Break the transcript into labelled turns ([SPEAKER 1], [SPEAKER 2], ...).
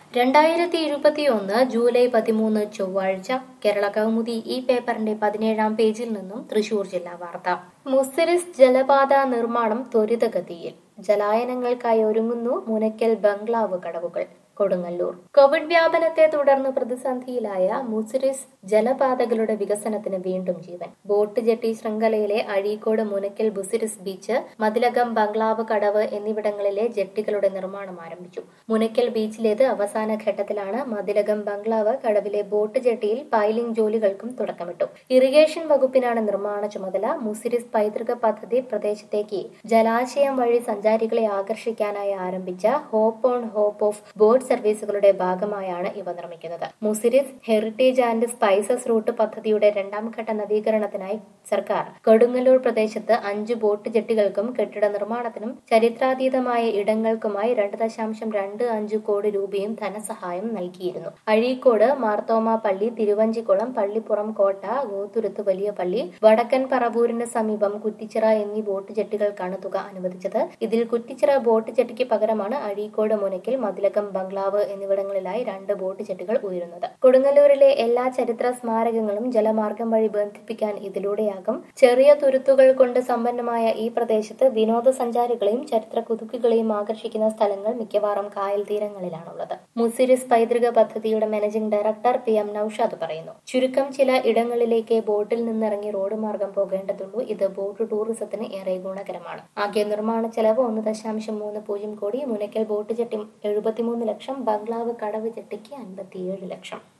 [SPEAKER 1] രണ്ടായിരത്തി ഇരുപത്തിയൊന്ന് ജൂലൈ പതിമൂന്ന് ചൊവ്വാഴ്ച കേരള കൗമുദി ഈ പേപ്പറിന്റെ പതിനേഴാം പേജിൽ നിന്നും തൃശൂർ ജില്ലാ വാർത്ത മുസിരിസ് ജലപാത നിർമ്മാണം ത്വരിതഗതിയിൽ ജലായനങ്ങൾക്കായി ഒരുങ്ങുന്നു മുനയ്ക്കൽ ബംഗ്ലാവ് കടവുകൾ കൊടുങ്ങല്ലൂർ കോവിഡ് വ്യാപനത്തെ തുടർന്ന് പ്രതിസന്ധിയിലായ മുസിരിസ് ജലപാതകളുടെ വികസനത്തിന് വീണ്ടും ജീവൻ ബോട്ട് ജെട്ടി ശൃംഖലയിലെ അഴീക്കോട് മുനക്കൽ ബുസിരിസ് ബീച്ച് മതിലകം ബംഗ്ലാവ് കടവ് എന്നിവിടങ്ങളിലെ ജെട്ടികളുടെ നിർമ്മാണം ആരംഭിച്ചു മുനക്കൽ ബീച്ചിലേത് അവസാന ഘട്ടത്തിലാണ് മതിലകം ബംഗ്ലാവ് കടവിലെ ബോട്ട് ജെട്ടിയിൽ പൈലിംഗ് ജോലികൾക്കും തുടക്കമിട്ടു ഇറിഗേഷൻ വകുപ്പിനാണ് നിർമ്മാണ ചുമതല മുസിരിസ് പൈതൃക പദ്ധതി പ്രദേശത്തേക്ക് ജലാശയം വഴി സഞ്ചാരികളെ ആകർഷിക്കാനായി ആരംഭിച്ച hop on hop off boat സർവീസുകളുടെ ഭാഗമായാണ് ഇവ നിർമ്മിക്കുന്നത് Muziris heritage and spices route പദ്ധതിയുടെ രണ്ടാം ഘട്ട നവീകരണത്തിനായി സർക്കാർ കൊടുങ്ങല്ലൂർ പ്രദേശത്ത് അഞ്ച് ബോട്ട് ജെട്ടികൾക്കും കെട്ടിട നിർമ്മാണത്തിനും ചരിത്രാതീതമായ ഇടങ്ങൾക്കുമായി രണ്ട് ദശാംശം രണ്ട് അഞ്ച് കോടി രൂപയും ധനസഹായം നൽകിയിരുന്നു അഴീക്കോട് മാർത്തോമ പള്ളി തിരുവഞ്ചിക്കുളം പള്ളിപ്പുറം കോട്ട ഗോത്തുരുത്ത് വലിയ പള്ളി വടക്കൻ പറവൂരിന് സമീപം കുറ്റിച്ചിറ എന്നീ ബോട്ട് ജെട്ടികൾക്കാണ് തുക അനുവദിച്ചത് ഇതിൽ കുറ്റിച്ചിറ ബോട്ട് ജെട്ടിക്ക് പകരമാണ് അഴീക്കോട് മുനക്കിൽ മതിലകം ബംഗ്ലാവ് എന്നിവിടങ്ങളിലായി രണ്ട് ബോട്ട് ജെട്ടികൾ ഉയരുന്നത് കൊടുങ്ങല്ലൂരിലെ എല്ലാ ചരിത്ര സ്മാരകങ്ങളും ജലമാർഗം വഴി ബന്ധിപ്പിക്കാൻ ഇതിലൂടെയാകും ചെറിയ തുരുത്തുകൾ കൊണ്ട് സമ്പന്നമായ ഈ പ്രദേശത്ത് വിനോദസഞ്ചാരികളെയും ചരിത്ര കുതുക്കുകളെയും ആകർഷിക്കുന്ന സ്ഥലങ്ങൾ മിക്കവാറും കായൽ തീരങ്ങളിലാണുള്ളത് മുസിരിസ് പൈതൃക പദ്ധതിയുടെ managing director P M Noushad പറയുന്നു ചുരുക്കം ചില ഇടങ്ങളിലേക്ക് ബോട്ടിൽ നിന്നിറങ്ങി റോഡ് മാർഗം പോകേണ്ടതുള്ളൂ ഇത് ബോട്ട് ടൂറിസത്തിന് ഏറെ ഗുണകരമാണ് ആകെ നിർമ്മാണ ചെലവ് ഒന്ന് ദശാംശം മൂന്ന് പൂജ്യം കോടി മുനക്കൽ ബോട്ട് ജെട്ടി എഴുപത്തിമൂന്ന് ലക്ഷം ബംഗ്ലാവ് കടവ് ജെട്ടിക്ക് അൻപത്തിയേഴ് ലക്ഷം